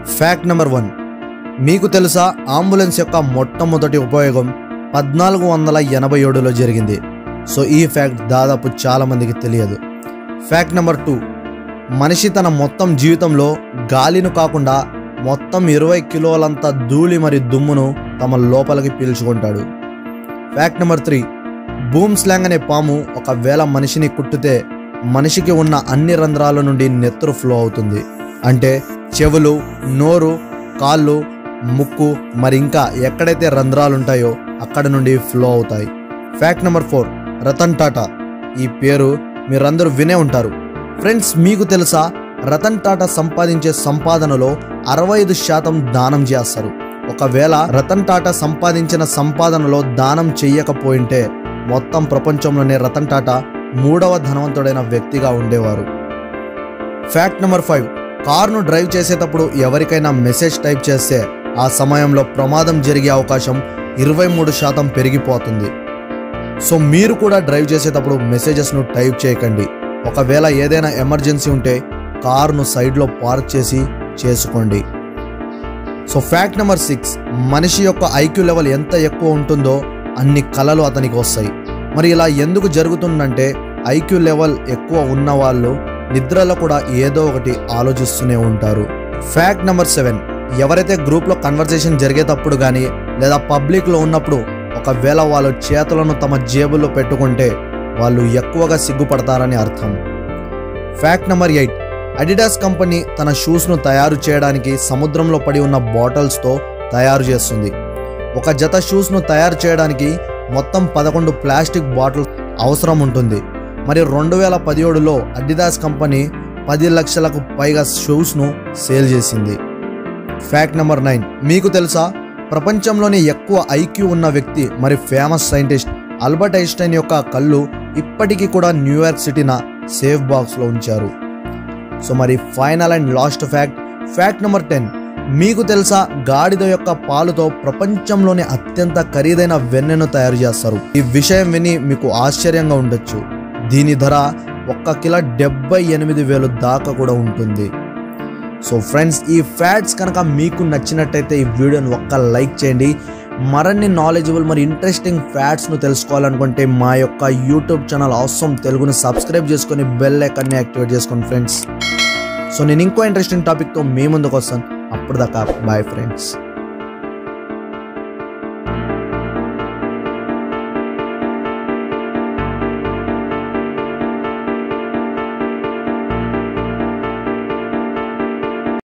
fact number one మీకు తెలుసా ambulance యొక్క మొట్టమొదటి ఉపయోగం పద్నాలుగు వందల ఎనభై ఏడులో జరిగింది సో ఈ ఫ్యాక్ట్ దాదాపు చాలా మందికి తెలియదు ఫ్యాక్ట్ నెంబర్ టూ మనిషి తన మొత్తం జీవితంలో గాలిను కాకుండా మొత్తం ఇరవై కిలోలంత ధూళి మరియు దుమ్మును తమ లోపలికి పీల్చుకుంటాడు fact number three boomslang అనే పాము ఒకవేళ మనిషిని కుట్టితే మనిషికి ఉన్న అన్ని రంధ్రాల నుండి నెత్తురు ఫ్లో అవుతుంది అంటే చెవులు నోరు కాళ్ళు ముక్కు మరి ఇంకా ఎక్కడైతే రంధ్రాలు ఉంటాయో అక్కడ నుండి ఫ్లో అవుతాయి fact number four Ratan Tata ఈ పేరు మీరందరూ వినే ఉంటారు ఫ్రెండ్స్ మీకు తెలుసా రతన్ టాటా సంపాదించే సంపాదనలో అరవై ఐదు శాతం దానం చేస్తారు ఒకవేళ రతన్ టాటా సంపాదించిన సంపాదనలో దానం చెయ్యకపోయింటే మొత్తం ప్రపంచంలోనే రతన్ టాటా మూడవ ధనవంతుడైన వ్యక్తిగా ఉండేవారు ఫ్యాక్ట్ నెంబర్ ఫైవ్ కార్ను డ్రైవ్ చేసేటప్పుడు ఎవరికైనా మెసేజ్ టైప్ చేస్తే ఆ సమయంలో ప్రమాదం జరిగే అవకాశం ఇరవై మూడు శాతం పెరిగిపోతుంది సో మీరు కూడా డ్రైవ్ చేసేటప్పుడు మెసేజెస్ను టైప్ చేయకండి ఒకవేళ ఏదైనా ఎమర్జెన్సీ ఉంటే కారును సైడ్లో పార్క్ చేసి చేసుకోండి సో ఫ్యాక్ట్ నెంబర్ సిక్స్ మనిషి యొక్క ఐక్యూ లెవెల్ ఎంత ఎక్కువ ఉంటుందో అన్ని కళలు అతనికి వస్తాయి మరి ఇలా ఎందుకు జరుగుతుందంటే ఐక్యూ లెవెల్ ఎక్కువ ఉన్న వాళ్ళు నిద్రలో కూడా ఏదో ఒకటి ఆలోచిస్తూనే ఉంటారు ఫ్యాక్ట్ నెంబర్ సెవెన్ ఎవరైతే గ్రూప్లో కన్వర్సేషన్ జరిగేటప్పుడు కానీ లేదా పబ్లిక్లో ఉన్నప్పుడు ఒకవేళ వాళ్ళు చేతులను తమ జేబుల్లో పెట్టుకుంటే వాళ్ళు ఎక్కువగా సిగ్గుపడతారని అర్థం fact number eight Adidas company తన షూస్ను తయారు చేయడానికి సముద్రంలో పడి ఉన్న బాటిల్స్తో తయారు చేస్తుంది ఒక జత షూస్ను తయారు చేయడానికి మొత్తం పదకొండు ప్లాస్టిక్ బాటిల్స్ అవసరం ఉంటుంది మరి రెండు వేల పదిహేడులో అడిడాస్ కంపెనీ పది లక్షలకు పైగా షూస్ను సేల్ చేసింది ఫ్యాక్ట్ నెంబర్ నైన్ మీకు తెలుసా ప్రపంచంలోనే ఎక్కువ ఐక్యూ ఉన్న వ్యక్తి మరి ఫేమస్ సైంటిస్ట్ అల్బర్ట్ ఐన్స్టైన్ యొక్క కళ్ళు ఇప్పటికీ కూడా న్యూయార్క్ సిటీన సేఫ్ బాక్స్లో ఉంచారు సో మరి final and last fact fact number ten మీకు తెలుసా గాడిద యొక్క పాలుతో ప్రపంచంలోనే అత్యంత ఖరీదైన వెన్నెను తయారు చేస్తారు ఈ విషయం విని మీకు ఆశ్చర్యంగా ఉండొచ్చు దీని ధర ఒక్క కిలో డెబ్బై ఎనిమిది వేలు దాకా కూడా ఉంటుంది సో ఫ్రెండ్స్ ఈ ఫ్యాట్స్ కనుక మీకు నచ్చినట్టయితే ఈ వీడియోని ఒక్క లైక్ చేయండి మరిన్ని నాలెడ్జబుల్ మరి ఇంట్రెస్టింగ్ ఫ్యాట్స్ను తెలుసుకోవాలనుకుంటే మా యొక్క యూట్యూబ్ ఛానల్ అవసరం తెలుగుని సబ్స్క్రైబ్ చేసుకొని బెల్ ఐకాన్ని యాక్టివేట్ చేసుకోండి ఫ్రెండ్స్ సో నేను ఇంకో ఇంట్రెస్టింగ్ టాపిక్తో మీ ముందుకు వస్తాను అప్పుడు దాకా బాయ్ ఫ్రెండ్స్